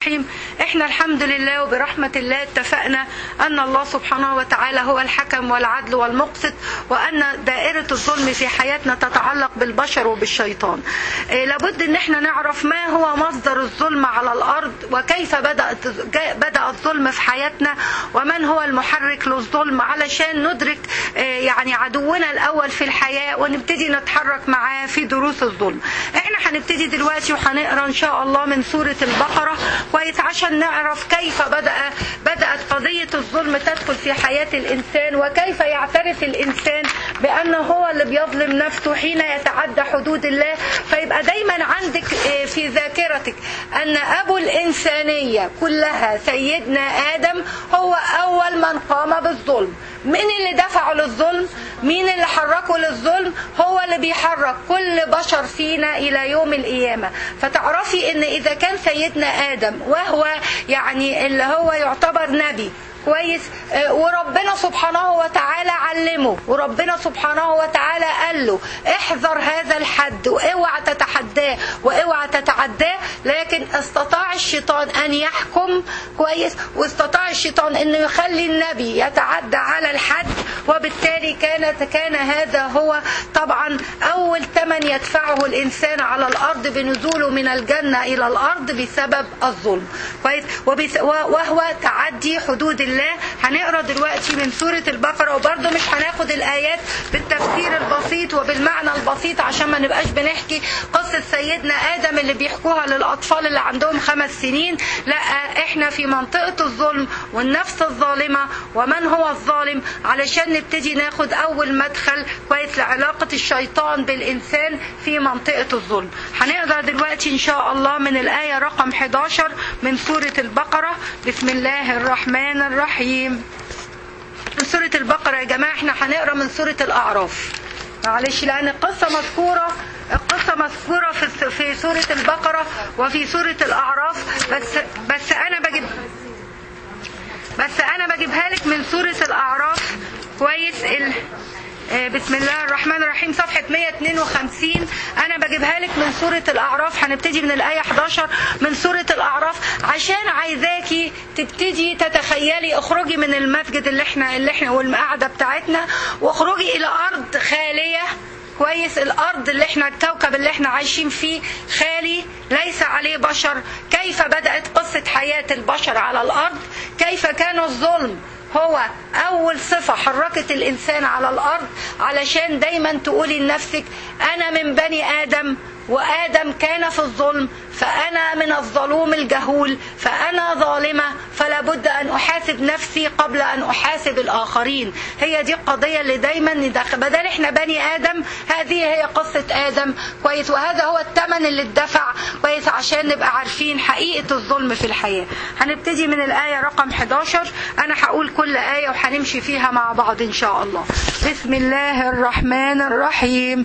الرحيم احنا الحمد لله وبرحمة الله اتفقنا ان الله سبحانه وتعالى هو الحكم والعدل والمقسط وان دائرة الظلم في حياتنا تتعلق بالبشر وبالشيطان إيه لابد ان احنا نعرف ما هو مصدر الظلم على الارض وكيف بدأت بدأ الظلم في حياتنا ومن هو المحرك للظلم علشان ندرك إيه يعني عدونا الاول في الحياة ونبتدي نتحرك معاه في دروس الظلم احنا هنبتدي دلوقتي وهنقرا ان شاء الله من سورة البقرة كويس عشان نعرف كيف بدأ بدأت قضية الظلم تدخل في حياة الإنسان وكيف يعترف الإنسان بأنه هو اللي بيظلم نفسه حين يتعدى حدود الله فيبقى دايما عندك في ذاكرتك أن أبو الإنسانية كلها سيدنا آدم هو أول من قام بالظلم مين اللي دفعه للظلم مين اللي حركه للظلم هو اللي بيحرك كل بشر فينا إلى يوم القيامة فتعرفي ان اذا كان سيدنا ادم وهو يعني اللي هو يعتبر نبي كويس وربنا سبحانه وتعالى علمه وربنا سبحانه وتعالى قال له احذر هذا الحد واوعى تتحداه واوعى تتعداه لكن استطاع الشيطان ان يحكم كويس واستطاع الشيطان انه يخلي النبي يتعدى على الحد وبالتالي كانت كان هذا هو طبعا اول ثمن يدفعه الانسان على الارض بنزوله من الجنه الى الارض بسبب الظلم كويس وهو تعدي حدود الله هنقرا دلوقتي من سوره البقره وبرده مش هناخد الايات بالتفسير البسيط وبالمعنى البسيط عشان ما نبقاش بنحكي قصه سيدنا ادم اللي بيحكوها للاطفال اللي عندهم خمس سنين لا احنا في منطقه الظلم والنفس الظالمه ومن هو الظالم علشان نبتدي ناخد اول مدخل كويس لعلاقه الشيطان بالانسان في منطقه الظلم هنقرا دلوقتي ان شاء الله من الايه رقم 11 من سوره البقره بسم الله الرحمن الرحيم من سورة البقرة يا جماعة احنا هنقرا من سورة الأعراف معلش لأن القصة مذكورة القصة مذكورة في في سورة البقرة وفي سورة الأعراف بس بس أنا بجيب بس أنا بجيبها لك من سورة الأعراف كويس ال بسم الله الرحمن الرحيم صفحة 152 أنا بجيبها لك من سورة الأعراف هنبتدي من الآية 11 من سورة الأعراف عشان عايزاكي تبتدي تتخيلي اخرجي من المسجد اللي احنا اللي احنا والقعدة بتاعتنا واخرجي إلى أرض خالية كويس الارض اللي احنا الكوكب اللي احنا عايشين فيه خالي ليس عليه بشر كيف بدات قصه حياه البشر على الارض كيف كان الظلم هو أول صفة حركت الإنسان على الأرض علشان دايما تقولي لنفسك أنا من بني آدم وآدم كان في الظلم فأنا من الظلوم الجهول فأنا ظالمة فلا بد أن أحاسب نفسي قبل أن أحاسب الآخرين هي دي القضية اللي دايما ندخل بدل إحنا بني آدم هذه هي قصة آدم كويس وهذا هو الثمن اللي اتدفع كويس عشان نبقى عارفين حقيقة الظلم في الحياة هنبتدي من الآية رقم 11 أنا هقول كل آية وهنمشي فيها مع بعض إن شاء الله بسم الله الرحمن الرحيم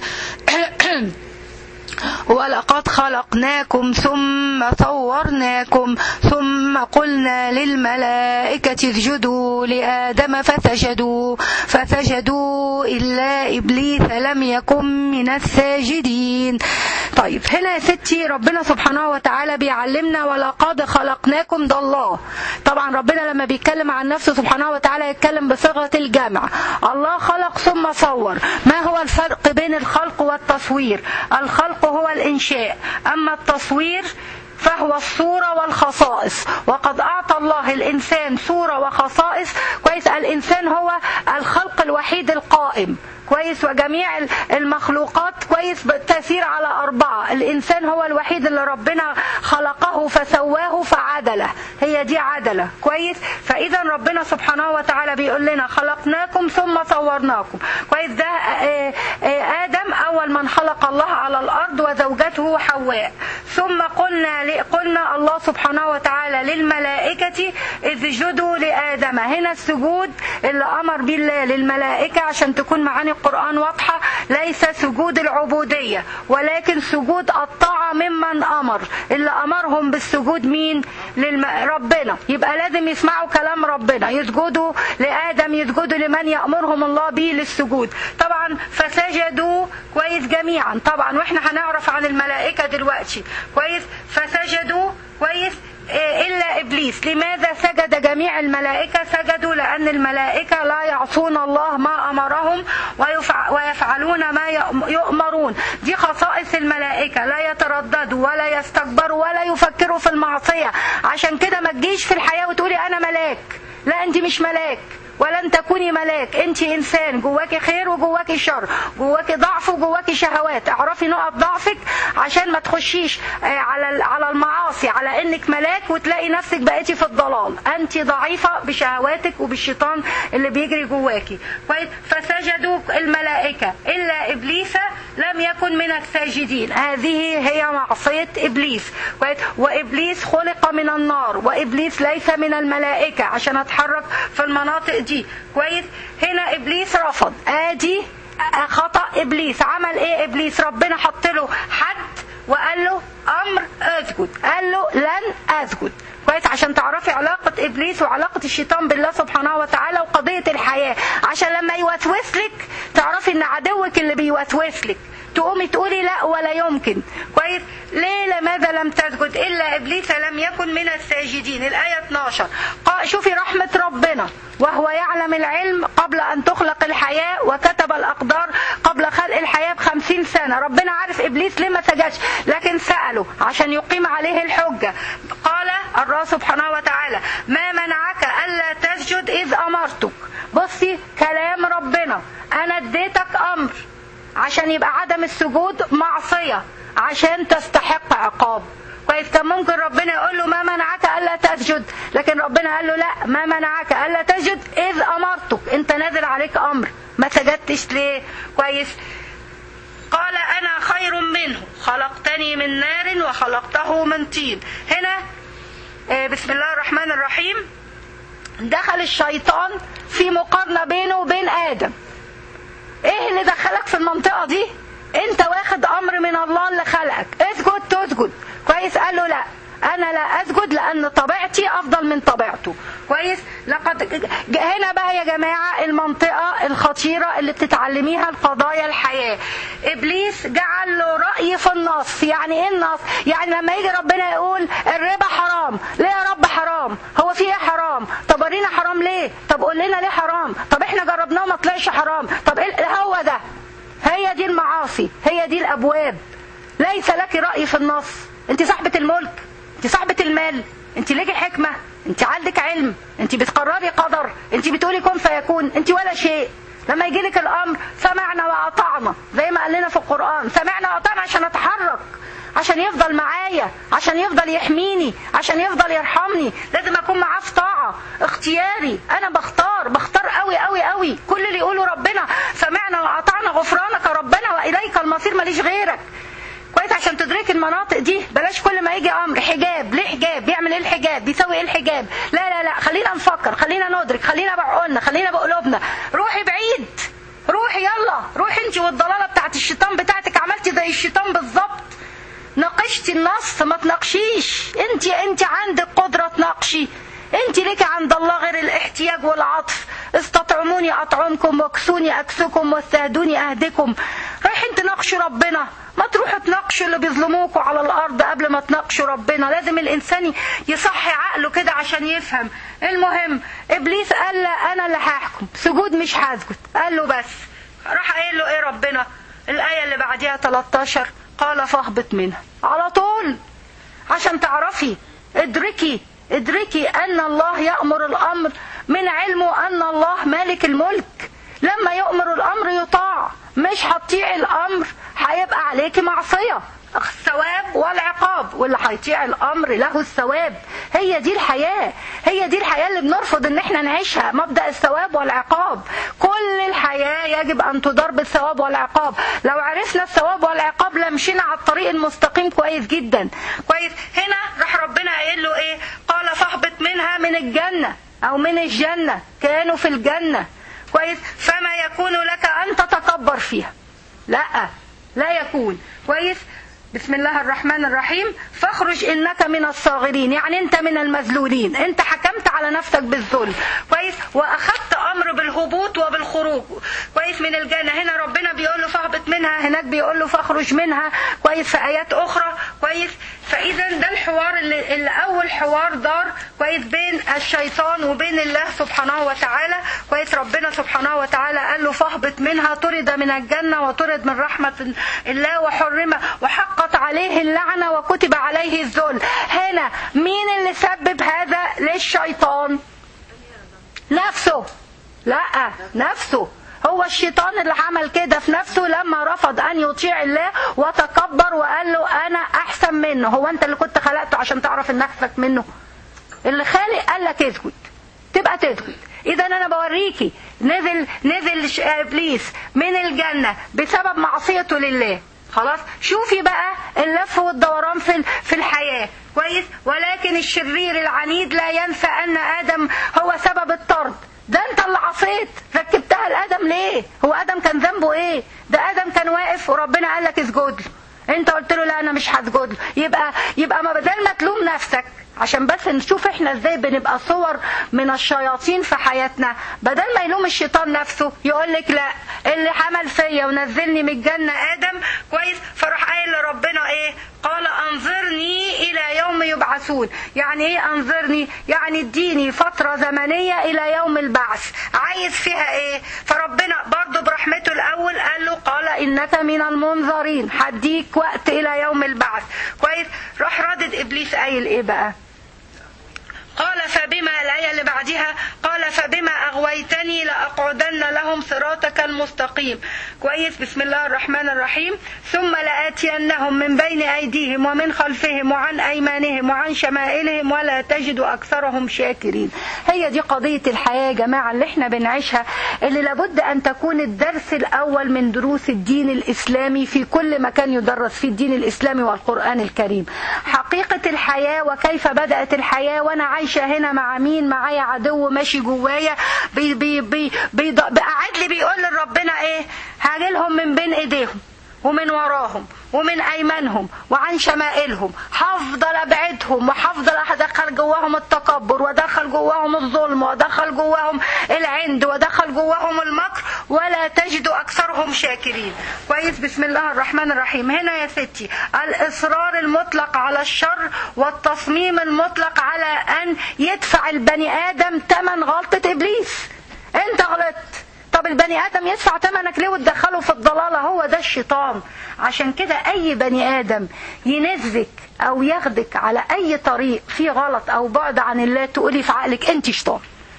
ولقد خلقناكم ثم صورناكم ثم قلنا للملائكة اسجدوا لآدم فسجدوا فسجدوا إلا إبليس لم يكن من الساجدين طيب هنا يا ستي ربنا سبحانه وتعالى بيعلمنا ولقد خلقناكم ده الله طبعا ربنا لما بيتكلم عن نفسه سبحانه وتعالى يتكلم بصيغة الجمع الله خلق ثم صور ما هو الفرق بين الخلق والتصوير الخلق هو الإنشاء أما التصوير فهو الصورة والخصائص وقد أعطى الله الإنسان صورة وخصائص كويس الإنسان هو الخلق الوحيد القائم كويس وجميع المخلوقات كويس تسير على أربعة الإنسان هو الوحيد اللي ربنا خلقه فسواه فعدله هي دي عدلة كويس فإذا ربنا سبحانه وتعالى بيقول لنا خلقناكم ثم صورناكم كويس ده آدم أول من خلق الله على الأرض وزوجته حواء ثم قلنا قلنا الله سبحانه وتعالى للملائكة اسجدوا لآدم هنا السجود اللي أمر به الله للملائكة عشان تكون معاني القرآن واضحة ليس سجود العبودية ولكن سجود الطاعة ممن أمر اللي أمرهم بالسجود مين للم... ربنا يبقى لازم يسمعوا كلام ربنا يسجدوا لآدم يسجدوا لمن يأمرهم الله به للسجود طبعا فسجدوا كويس جميعا طبعا واحنا هنعرف عن الملائكة دلوقتي كويس فسجدوا كويس إلا ابليس لماذا سجد جميع الملائكه سجدوا لان الملائكه لا يعصون الله ما امرهم ويفع ويفعلون ما يؤمرون دي خصائص الملائكه لا يترددوا ولا يستكبروا ولا يفكروا في المعصيه عشان كده ما تجيش في الحياه وتقولي انا ملاك لا انت مش ملاك ولن تكوني ملاك انت انسان جواكي خير وجواكي شر جواكي ضعف وجواكي شهوات اعرفي نقط ضعفك عشان ما تخشيش على على المعاصي على انك ملاك وتلاقي نفسك بقيتي في الضلال انت ضعيفه بشهواتك وبالشيطان اللي بيجري جواكي كويس فسجدوا الملائكه الا ابليس لم يكن من الساجدين هذه هي معصيه ابليس كويس وابليس خلق من النار وابليس ليس من الملائكه عشان اتحرك في المناطق دي كويس هنا ابليس رفض ادي خطا ابليس عمل ايه ابليس ربنا حط له حد وقال له امر اسجد قال له لن اسجد كويس عشان تعرفي علاقة إبليس وعلاقة الشيطان بالله سبحانه وتعالى وقضية الحياة عشان لما يوسوس لك تعرفي إن عدوك اللي بيوسوس لك تقومي تقولي لا ولا يمكن كويس ليه لماذا لم تسجد إلا إبليس لم يكن من الساجدين الآية 12 شوفي رحمة ربنا وهو يعلم العلم قبل أن تخلق الحياة وكتب الأقدار قبل خلق الحياة بخمسين سنة ربنا عارف إبليس ليه ما سجدش لكن سأله عشان يقيم عليه الحجة قال الله سبحانه وتعالى ما منعك ألا تسجد إذ أمرتك بصي كلام ربنا أنا اديتك أمر عشان يبقى عدم السجود معصية عشان تستحق عقاب كويس كان ممكن ربنا يقول له ما منعك الا تسجد لكن ربنا قال له لا ما منعك الا تسجد اذ امرتك انت نازل عليك امر ما سجدتش ليه كويس قال انا خير منه خلقتني من نار وخلقته من طين هنا بسم الله الرحمن الرحيم دخل الشيطان في مقارنه بينه وبين ادم ايه اللي دخلك في المنطقه دي انت واخد امر من الله اللي خلقك اسجد تسجد كويس قال له لا انا لا اسجد لان طبيعتي افضل من طبيعته كويس لقد هنا بقى يا جماعه المنطقه الخطيره اللي بتتعلميها القضايا الحياه ابليس جعل له راي في النص يعني ايه النص يعني لما يجي ربنا يقول الربا حرام ليه يا رب حرام هو في ايه حرام طب ورينا حرام ليه طب قول لنا ليه حرام طب احنا جربناه ما طلعش حرام طب ايه هو ده هي دي المعاصي هي دي الابواب ليس لك راي في النص انت صاحبه الملك انت صاحبه المال انت ليكي حكمه انت عندك علم انت بتقرري قدر انت بتقولي كن فيكون انت ولا شيء لما يجي لك الامر سمعنا واطعنا زي ما قال لنا في القران سمعنا واطعنا عشان اتحرك عشان يفضل معايا عشان يفضل يحميني عشان يفضل يرحمني لازم اكون معاه في طاعه اختياري انا بختار بختار قوي قوي قوي كل اللي يقوله ربنا سمعنا واطعنا غفرانك ربنا واليك المصير ماليش غيرك كويس عشان تدركي المناطق دي بلاش كل ما يجي امر حجاب ليه حجاب بيعمل ايه الحجاب بيسوي ايه الحجاب لا لا لا خلينا نفكر خلينا ندرك خلينا بعقولنا خلينا بقلوبنا روحي بعيد روحي يلا روحي انت والضلاله بتاعت الشيطان بتاعتك عملتي زي الشيطان بالظبط ناقشتي النص ما تناقشيش انت انت عندك قدره تناقشي انت لك عند الله غير الاحتياج والعطف استطعموني اطعمكم واكسوني اكسكم واستهدوني اهدكم رايحين تناقشوا ربنا ما تروحوا تناقشوا اللي بيظلموكوا على الارض قبل ما تناقشوا ربنا لازم الانسان يصحي عقله كده عشان يفهم المهم ابليس قال لا انا اللي هحكم سجود مش هسجد قال له بس راح قايل له ايه ربنا الايه اللي بعديها 13 قال فاهبط منها على طول عشان تعرفي ادركي ادركي ان الله يأمر الامر من علمه ان الله مالك الملك لما يؤمر الامر يطاع مش هتطيع الامر هيبقى عليك معصيه الثواب والعقاب واللي هيطيع الامر له الثواب هي دي الحياه هي دي الحياه اللي بنرفض ان احنا نعيشها مبدا الثواب والعقاب كل الحياه يجب ان تدار بالثواب والعقاب لو عرفنا الثواب والعقاب لمشينا على الطريق المستقيم كويس جدا كويس هنا راح ربنا قايل له ايه قال فاهبط منها من الجنه او من الجنه كانوا في الجنه كويس فما يكون لك ان تتكبر فيها لا لا يكون كويس بسم الله الرحمن الرحيم فاخرج انك من الصاغرين يعني انت من المذلولين انت حكمت على نفسك بالذل كويس واخذت امر بالهبوط وبالخروج كويس من الجنه هنا ربنا بيقول له فاهبط منها هناك بيقول له فاخرج منها كويس في ايات اخرى كويس فاذا ده الحوار اللي, اللي اول حوار دار كويس بين الشيطان وبين الله سبحانه وتعالى كويس ربنا سبحانه وتعالى قال له فاهبط منها طرد من الجنه وطرد من رحمه الله وحرم وحقت عليه اللعنه وكتب عليه الذل هنا مين اللي سبب هذا للشيطان نفسه لا نفسه هو الشيطان اللي عمل كده في نفسه لما رفض ان يطيع الله وتكبر وقال له انا احسن منه هو انت اللي كنت خلقته عشان تعرف ان احسن منه اللي خالق قال لك اسكت تبقى تسكت اذا انا بوريكي نزل نزل ابليس من الجنه بسبب معصيته لله خلاص شوفي بقى اللف والدوران في في الحياه كويس ولكن الشرير العنيد لا ينسى ان ادم هو سبب الطرد ده انت اللي عصيت ركبتها لادم ليه هو ادم كان ذنبه ايه ده ادم كان واقف وربنا قال لك اسجد له انت قلت له لا انا مش هسجد له يبقى يبقى ما بدل ما تلوم نفسك عشان بس نشوف احنا ازاي بنبقى صور من الشياطين في حياتنا بدل ما يلوم الشيطان نفسه يقول لك لا اللي عمل فيا ونزلني من الجنه ادم كويس فراح قايل لربنا ايه قال انظرني الى يوم يبعثون يعني ايه انظرني يعني اديني فتره زمنيه الى يوم البعث عايز فيها ايه فربنا برضو برحمته الاول قال له قال انك من المنظرين هديك وقت الى يوم البعث كويس راح ردد ابليس قايل ايه بقى قال فبما الآية اللي بعدها قال فبما أغويتني لأقعدن لهم صراطك المستقيم كويس بسم الله الرحمن الرحيم ثم لآتينهم من بين أيديهم ومن خلفهم وعن أيمانهم وعن شمائلهم ولا تجد أكثرهم شاكرين هي دي قضية الحياة يا جماعة اللي احنا بنعيشها اللي لابد أن تكون الدرس الأول من دروس الدين الإسلامي في كل مكان يدرس فيه الدين الإسلامي والقرآن الكريم حقيقة الحياة وكيف بدأت الحياة وأنا عايشة هنا مع مين معايا عدو ماشي جوايا بي بي بي بي قاعد لي بيقول لربنا ايه هاجي لهم من بين ايديهم ومن وراهم ومن ايمانهم وعن شمائلهم هفضل ابعدهم وهفضل ادخل جواهم التكبر وادخل جواهم الظلم وادخل جواهم العند وادخل جواهم المكر ولا تجد اكثرهم شاكرين كويس بسم الله الرحمن الرحيم هنا يا ستي الاصرار المطلق على الشر والتصميم المطلق على ان يدفع البني ادم ثمن غلطه ابليس انت غلطت طب البني ادم يدفع ثمنك ليه وتدخله في الضلاله هو ده الشيطان عشان كده اي بني ادم ينزك او ياخدك على اي طريق فيه غلط او بعد عن الله تقولي في عقلك انت شيطان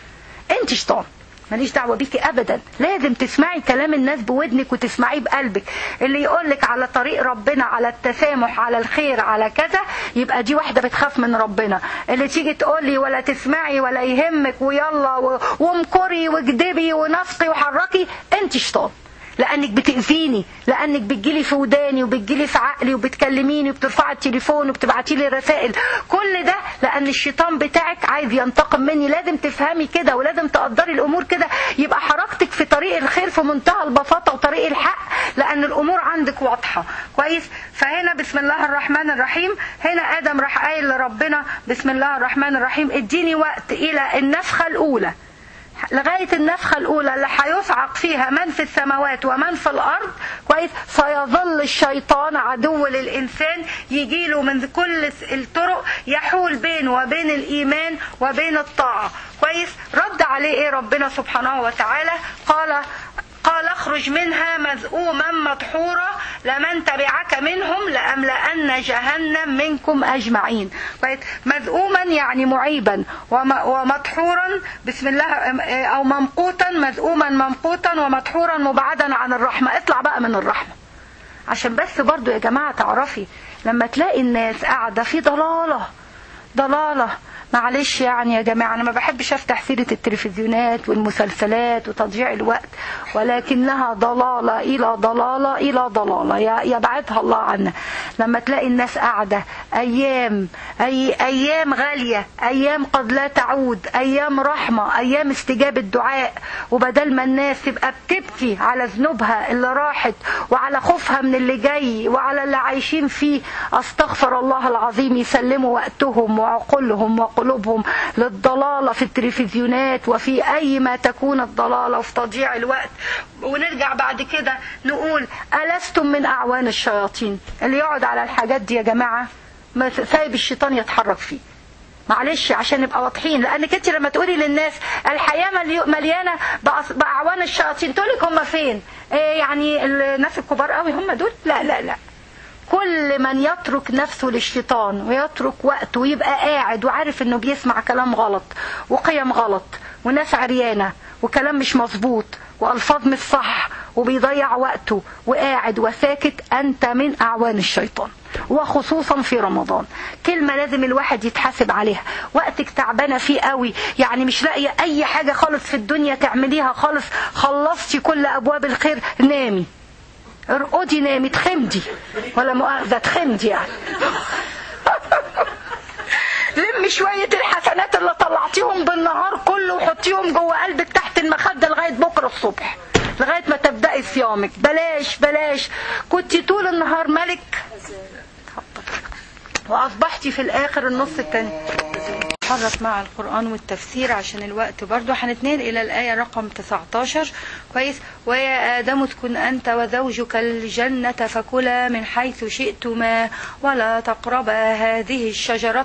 انت شيطان ماليش دعوة بيكي أبدا لازم تسمعي كلام الناس بودنك وتسمعيه بقلبك اللي يقولك على طريق ربنا على التسامح على الخير على كذا يبقى دي واحدة بتخاف من ربنا اللي تيجي تقولي ولا تسمعي ولا يهمك ويلا وامكري واكدبي ونفقي وحركي انت شيطان لانك بتاذيني لانك بتجيلي في وداني وبتجيلي في عقلي وبتكلميني وبترفعي التليفون وبتبعتي لي رسائل كل ده لان الشيطان بتاعك عايز ينتقم مني لازم تفهمي كده ولازم تقدري الامور كده يبقى حركتك في طريق الخير في منتهى البساطه وطريق الحق لان الامور عندك واضحه كويس فهنا بسم الله الرحمن الرحيم هنا ادم راح قايل لربنا بسم الله الرحمن الرحيم اديني وقت الى النفخه الاولى لغاية النفخة الأولى اللي هيصعق فيها من في السماوات ومن في الأرض كويس فيظل الشيطان عدو للإنسان يجيله من كل الطرق يحول بينه وبين الإيمان وبين الطاعة كويس رد عليه إيه ربنا سبحانه وتعالى قال قال اخرج منها مذءوما مدحورا لمن تبعك منهم لأملأن جهنم منكم أجمعين مذءوما يعني معيبا ومدحورا بسم الله أو ممقوتا مذءوما ممقوتا ومدحورا مبعدا عن الرحمة اطلع بقى من الرحمة عشان بس برضو يا جماعة تعرفي لما تلاقي الناس قاعدة في ضلالة ضلالة معلش يعني يا جماعة أنا ما بحبش أفتح سيرة التلفزيونات والمسلسلات وتضييع الوقت ولكنها ضلالة إلى ضلالة إلى ضلالة يبعدها الله عنا لما تلاقي الناس قاعدة أيام أي أيام غالية أيام قد لا تعود أيام رحمة أيام استجابة دعاء وبدل ما الناس تبقى بتبكي على ذنوبها اللي راحت وعلى خوفها من اللي جاي وعلى اللي عايشين فيه أستغفر الله العظيم يسلموا وقتهم وعقولهم وقلوبهم قلوبهم للضلالة في التلفزيونات وفي أي ما تكون الضلالة وفي تضييع الوقت ونرجع بعد كده نقول ألستم من أعوان الشياطين اللي يقعد على الحاجات دي يا جماعة ما سايب الشيطان يتحرك فيه معلش عشان نبقى واضحين لانك انت لما تقولي للناس الحياه مليو- مليانه بأص- باعوان الشياطين تقول لك هم فين؟ إيه يعني الناس الكبار قوي هم دول؟ لا لا لا كل من يترك نفسه للشيطان ويترك وقته ويبقى قاعد وعارف انه بيسمع كلام غلط وقيم غلط وناس عريانه وكلام مش مظبوط والفاظ مش صح وبيضيع وقته وقاعد وساكت انت من اعوان الشيطان وخصوصا في رمضان كلمة لازم الواحد يتحاسب عليها وقتك تعبانة فيه قوي يعني مش لاقية اي حاجة خالص في الدنيا تعمليها خالص خلصتي كل ابواب الخير نامي ارقدي نامي تخمدي ولا مؤاخذة تخمدي يعني لمي شوية الحسنات اللي طلعتيهم بالنهار كله وحطيهم جوه قلبك تحت المخدة لغاية بكرة الصبح لغاية ما تبدأي صيامك بلاش بلاش كنت طول النهار ملك وأصبحتي في الآخر النص التاني نتحرك مع القرآن والتفسير عشان الوقت برضو هنتنقل إلى الآية رقم 19 كويس ويا آدم اسكن أنت وزوجك الجنة فكلا من حيث شئتما ولا تقربا هذه الشجرة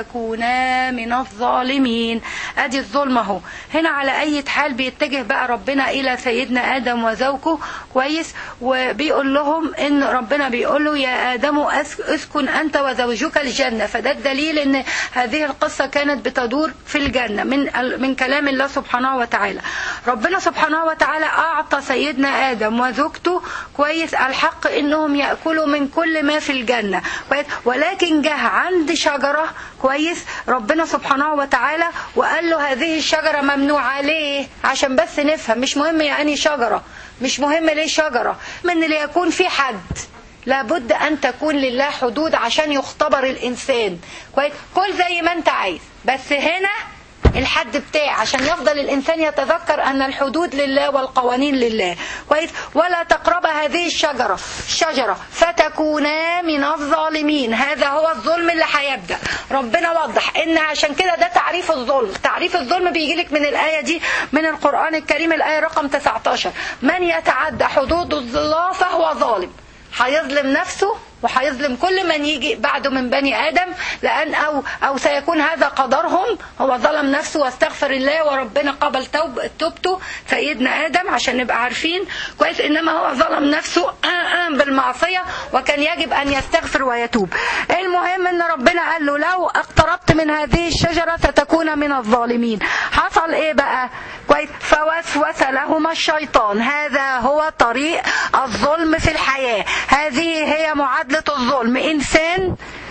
فتكونا من الظالمين أدي الظلم أهو هنا على أي حال بيتجه بقى ربنا إلى سيدنا آدم وزوجه كويس وبيقول لهم إن ربنا بيقول له يا آدم أس- اسكن أنت وزوجك الجنة فده الدليل إن هذه القصة كانت بتدور في الجنة من من كلام الله سبحانه وتعالى ربنا سبحانه وتعالى أعطى سيدنا آدم وزوجته كويس الحق إنهم يأكلوا من كل ما في الجنة كويس ولكن جه عند شجرة كويس ربنا سبحانه وتعالى وقال له هذه الشجرة ممنوعة ليه عشان بس نفهم مش مهم يعني شجرة مش مهم ليه شجرة من اللي يكون في حد لابد ان تكون لله حدود عشان يختبر الانسان كويس كل زي ما انت عايز بس هنا الحد بتاعي عشان يفضل الانسان يتذكر ان الحدود لله والقوانين لله كويس ولا تقرب هذه الشجره الشجره فتكونا من الظالمين هذا هو الظلم اللي هيبدا ربنا وضح ان عشان كده ده تعريف الظلم تعريف الظلم بيجي لك من الايه دي من القران الكريم الايه رقم 19 من يتعدى حدود الله فهو ظالم هيظلم نفسه وهيظلم كل من يجي بعده من بني ادم لان او او سيكون هذا قدرهم هو ظلم نفسه واستغفر الله وربنا قبل توب توبته سيدنا ادم عشان نبقى عارفين كويس انما هو ظلم نفسه آه آه بالمعصيه وكان يجب ان يستغفر ويتوب المهم ان ربنا قال له لو اقتربت من هذه الشجره ستكون من الظالمين حصل ايه بقى كويس فوسوس لهما الشيطان هذا هو طريق الظلم في الحياه هذه هي معادله الظلم انسان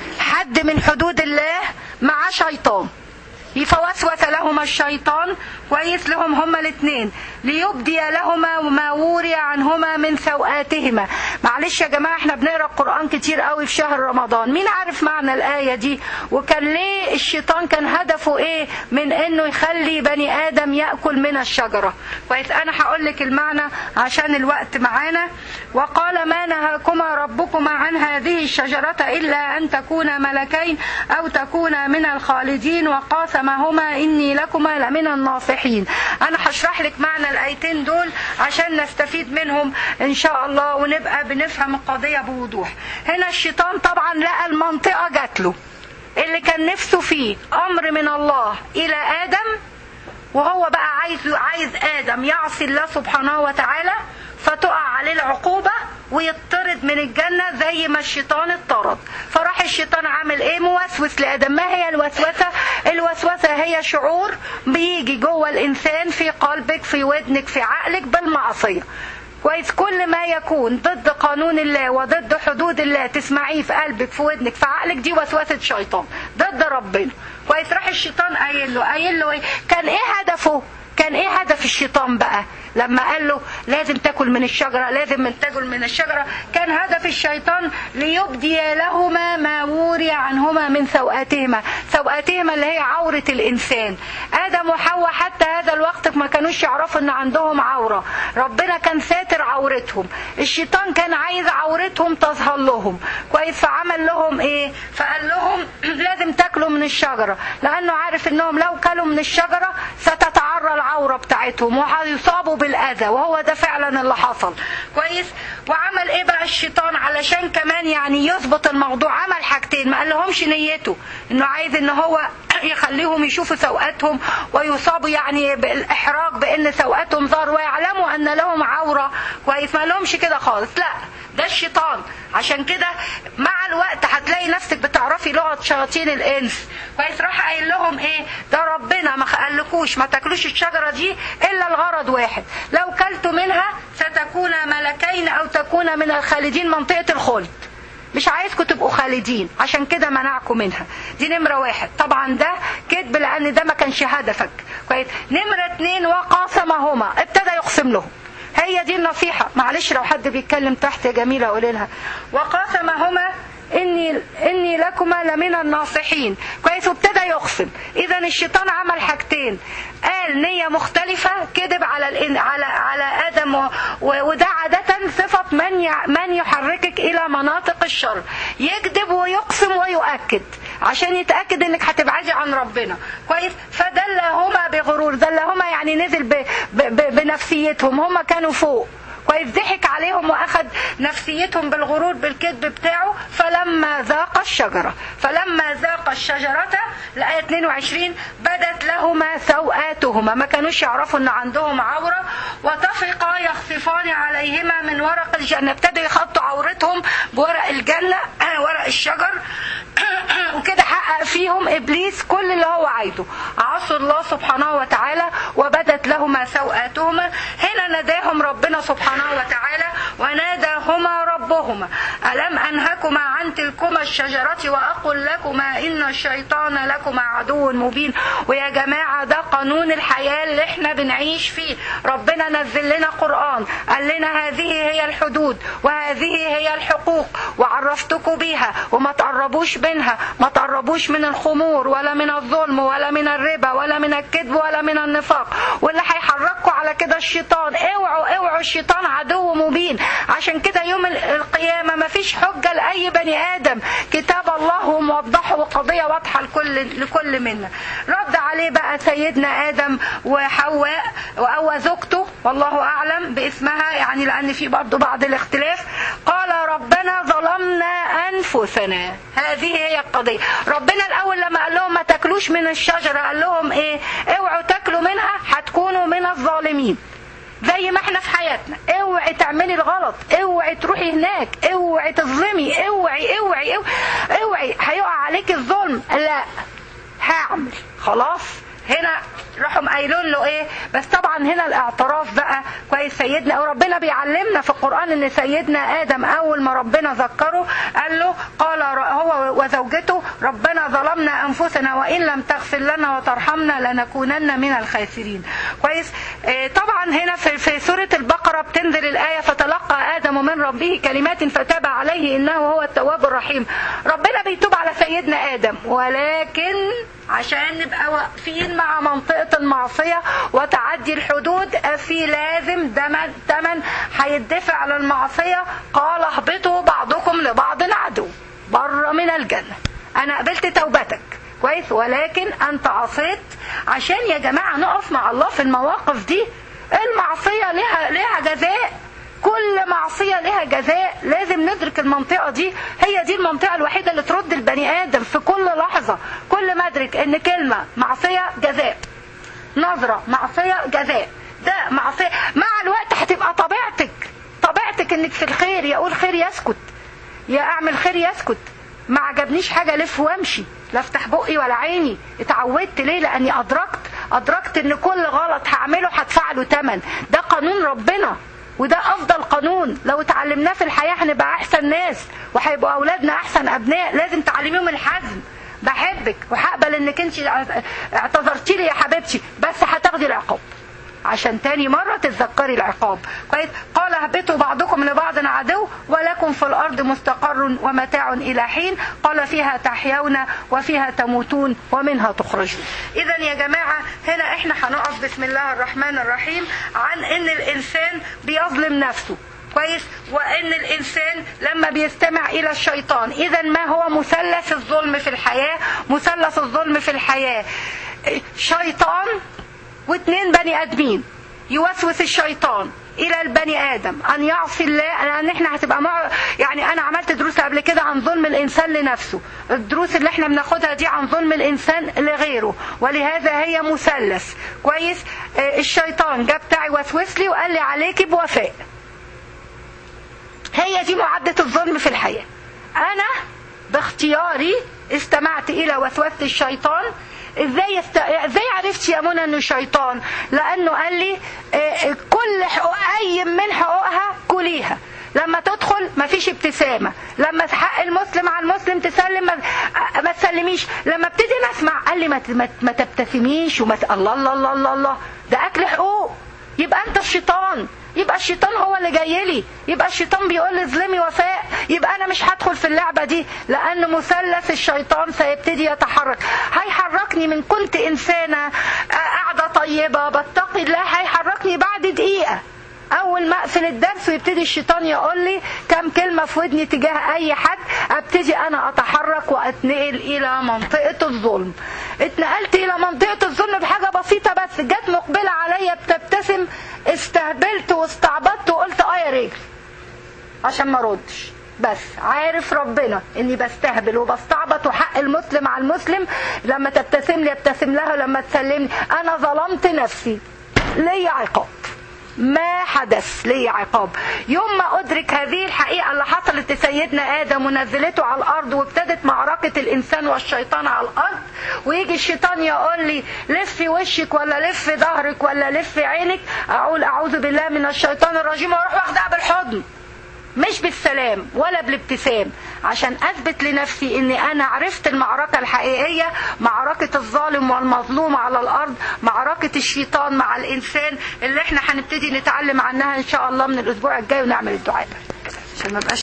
حد من حدود الله مع شيطان فوسوس لهما الشيطان كويس لهم هما الاثنين ليبدي لهما ما وري عنهما من سوآتهما معلش يا جماعة احنا بنقرا القرآن كتير قوي في شهر رمضان مين عارف معنى الآية دي وكان ليه الشيطان كان هدفه ايه من انه يخلي بني آدم يأكل من الشجرة كويس انا هقول لك المعنى عشان الوقت معانا وقال ما نهاكما ربكما عن هذه الشجرة إلا أن تكونا ملكين أو تكونا من الخالدين وقاسمهما إني لكما لمن الناصحين أنا هشرح لك معنى الآيتين دول عشان نستفيد منهم إن شاء الله ونبقى بنفهم القضية بوضوح هنا الشيطان طبعا لقى المنطقة جات له اللي كان نفسه فيه أمر من الله إلى آدم وهو بقى عايز عايز ادم يعصي الله سبحانه وتعالى فتقع عليه العقوبه ويطرد من الجنه زي ما الشيطان اتطرد فراح الشيطان عامل ايه موسوس لادم ما هي الوسوسه الوسوسه هي شعور بيجي جوه الانسان في قلبك في ودنك في عقلك بالمعصيه كويس كل ما يكون ضد قانون الله وضد حدود الله تسمعيه في قلبك في ودنك في عقلك دي وسوسه شيطان ضد ربنا كويس راح الشيطان قايل له قايل له ايه كان ايه هدفه كان ايه هدف الشيطان بقى لما قال له لازم تاكل من الشجرة لازم من تاكل من الشجرة كان هدف الشيطان ليبدي لهما ما وري عنهما من سوآتهما سوآتهما اللي هي عورة الإنسان آدم وحواء حتى هذا الوقت ما كانوش يعرفوا ان عندهم عورة ربنا كان ساتر عورتهم الشيطان كان عايز عورتهم تظهر لهم كويس فعمل لهم ايه فقال لهم لازم تاكلوا من الشجرة لانه عارف انهم لو كلوا من الشجرة ستتعرى العورة بتاعتهم وهيصابوا بالاذى وهو ده فعلا اللي حصل كويس وعمل ايه بقى الشيطان علشان كمان يعني يظبط الموضوع عمل حاجتين ما قال لهمش نيته انه عايز ان هو يخليهم يشوفوا سوءاتهم ويصابوا يعني بالاحراج بان سوءاتهم ظهر ويعلموا ان لهم عوره كويس ما لهمش كده خالص لا ده الشيطان عشان كده مع الوقت هتلاقي نفسك بتعرفي لغه شياطين الانس كويس راح قايل لهم ايه ده ربنا ما قالكوش ما تاكلوش الشجره دي الا الغرض واحد لو كلتوا منها ستكون ملكين او تكون من الخالدين منطقه الخلد مش عايزكم تبقوا خالدين عشان كده منعكم منها دي نمرة واحد طبعا ده كذب لان ده ما كانش هدفك كويس نمرة اتنين وقاسمهما ابتدى يقسم لهم هي دي النصيحة معلش لو حد بيتكلم تحت يا جميلة قولي لها وقاسمهما إني, إني لكما لمن الناصحين كويس وابتدى يقسم إذا الشيطان عمل حاجتين قال نية مختلفة كذب على الإن على على آدم و... وده عادة صفة من ي... من يحركك إلى مناطق الشر يكذب ويقسم ويؤكد عشان يتأكد إنك هتبعدي عن ربنا كويس فدلهما بغرور دلهما يعني نزل ب... ب... ب... بنفسيتهم هما كانوا فوق كويس ضحك عليهم واخذ نفسيتهم بالغرور بالكذب بتاعه فلما ذاق الشجره فلما ذاق الشجره الايه 22 بدت لهما سوآتهما ما كانوش يعرفوا ان عندهم عوره وطفقا يخصفان عليهما من ورق الجنه ابتدوا يخطوا عورتهم بورق الجنه ورق الشجر وكده حقق فيهم ابليس كل اللي هو عايزه عصوا الله سبحانه وتعالى وبدت لهما سوآتهما هنا نداهم ربنا سبحانه وتعالى وناداهما ربهما ألم أنهكما عن تلكما الشجرة وأقل لكما إن الشيطان لكما عدو مبين ويا جماعة ده قانون الحياة اللي احنا بنعيش فيه ربنا نزل لنا قرآن قال لنا هذه هي الحدود وهذه هي الحقوق وعرفتكم بيها وما تقربوش منها ما تقربوش من الخمور ولا من الظلم ولا من الربا ولا من الكذب ولا من النفاق واللي هيحرككم على كده الشيطان اوعوا اوعوا الشيطان عدو مبين عشان كده يوم القيامة ما فيش حجة لأي بني آدم كتاب الله موضحه وقضية واضحة لكل, لكل منا رد عليه بقى سيدنا آدم وحواء أو زوجته والله أعلم باسمها يعني لأن في برضه بعض الاختلاف قال ربنا ظلمنا أنفسنا هذه هي القضية ربنا الأول لما قال لهم ما تاكلوش من الشجرة قال لهم إيه اوعوا تاكلوا منها هتكونوا من الظالمين زي ما احنا في حياتنا اوعي تعملي الغلط اوعي تروحي هناك اوعي تظلمي اوعي اوعي اوعي, اوعي. هيقع عليك الظلم لا هعمل خلاص هنا راحوا قايلين له ايه بس طبعا هنا الاعتراف بقى كويس سيدنا او ربنا بيعلمنا في القران ان سيدنا ادم اول ما ربنا ذكره قال له قال هو وزوجته ربنا ظلمنا انفسنا وان لم تغفر لنا وترحمنا لنكونن من الخاسرين كويس إيه طبعا هنا في, في سوره البقره بتنزل الايه فتلقى ادم من ربه كلمات فتاب عليه انه هو التواب الرحيم ربنا بيتوب على سيدنا ادم ولكن عشان نبقى واقفين مع منطقة المعصية وتعدي الحدود في لازم دمن تمن هيدفع للمعصية قال اهبطوا بعضكم لبعض عدو بره من الجنة أنا قبلت توبتك كويس ولكن أنت عصيت عشان يا جماعة نقف مع الله في المواقف دي المعصية لها لها جزاء كل معصية لها جزاء لازم ندرك المنطقة دي هي دي المنطقة الوحيدة اللي ترد البني آدم في كل لحظة كل ما ادرك ان كلمة معصية جزاء نظرة معصية جزاء ده معصية مع الوقت هتبقى طبيعتك طبيعتك انك في الخير يقول خير يسكت يا اعمل خير يسكت ما عجبنيش حاجة الف وامشي لا افتح بقي ولا عيني اتعودت ليه لاني ادركت ادركت ان كل غلط هعمله هدفع له تمن ده قانون ربنا وده افضل قانون لو اتعلمناه في الحياه هنبقى احسن ناس وهيبقوا اولادنا احسن ابناء لازم تعلميهم الحزم بحبك وهقبل انك انت اعتذرتي لي يا حبيبتي بس هتاخدي العقاب عشان تاني مرة تتذكري العقاب كويس قال اهبطوا بعضكم لبعض عدو ولكم في الأرض مستقر ومتاع إلى حين قال فيها تحيون وفيها تموتون ومنها تخرجون إذا يا جماعة هنا إحنا هنقف بسم الله الرحمن الرحيم عن إن الإنسان بيظلم نفسه كويس وان الانسان لما بيستمع الى الشيطان اذا ما هو مثلث الظلم في الحياه مثلث الظلم في الحياه شيطان واثنين بني ادمين يوسوس الشيطان الى البني ادم ان يعصي الله لان احنا هتبقى مع يعني انا عملت دروس قبل كده عن ظلم الانسان لنفسه الدروس اللي احنا بناخدها دي عن ظلم الانسان لغيره ولهذا هي مثلث كويس آه، الشيطان جاب بتاعي وسوس لي وقال لي عليكي بوفاء هي دي معدة الظلم في الحياة أنا باختياري استمعت إلى وسوسة الشيطان ازاي است... ازاي عرفت يا منى انه شيطان لانه قال لي آه، كل حقوق اي من حقوقها كليها لما تدخل مفيش ابتسامة لما حق المسلم على المسلم تسلم ما, ما تسلميش لما ابتدي اسمع قال لي ما, ت- ما, ت- ما تبتسميش وما ت... الله الله الله الله الله ده اكل حقوق يبقى انت الشيطان يبقى الشيطان هو اللي جاي لي يبقى الشيطان بيقول لي ظلمي وفاء يبقى انا مش هدخل في اللعبه دي لان مثلث الشيطان سيبتدي يتحرك هيحركني من كنت انسانه قاعده طيبه بتقي الله هيحركني بعد دقيقه اول ما اقفل الدرس ويبتدي الشيطان يقول لي كم كلمه في ودني تجاه اي حد ابتدي انا اتحرك واتنقل الى منطقه الظلم اتنقلت الى منطقه الظلم بحاجه بسيطه بس جت مقبله عليا بتبتسم استهبلت واستعبطت وقلت اه يا رجل عشان ما ردش بس عارف ربنا اني بستهبل وبستعبط وحق المسلم على المسلم لما تبتسم لي ابتسم لها لما تسلمني انا ظلمت نفسي ليا عقاب ما حدث لي عقاب يوم ما أدرك هذه الحقيقة اللي حصلت لسيدنا آدم ونزلته على الأرض وابتدت معركة الإنسان والشيطان على الأرض ويجي الشيطان يقول لي لفي وشك ولا لفي ظهرك ولا لفي عينك أقول أعوذ بالله من الشيطان الرجيم وأروح واخدها بالحضن مش بالسلام ولا بالابتسام عشان اثبت لنفسي اني انا عرفت المعركة الحقيقية معركة الظالم والمظلوم على الارض معركة الشيطان مع الانسان اللي احنا هنبتدي نتعلم عنها ان شاء الله من الاسبوع الجاي ونعمل الدعاء عشان ما بقاش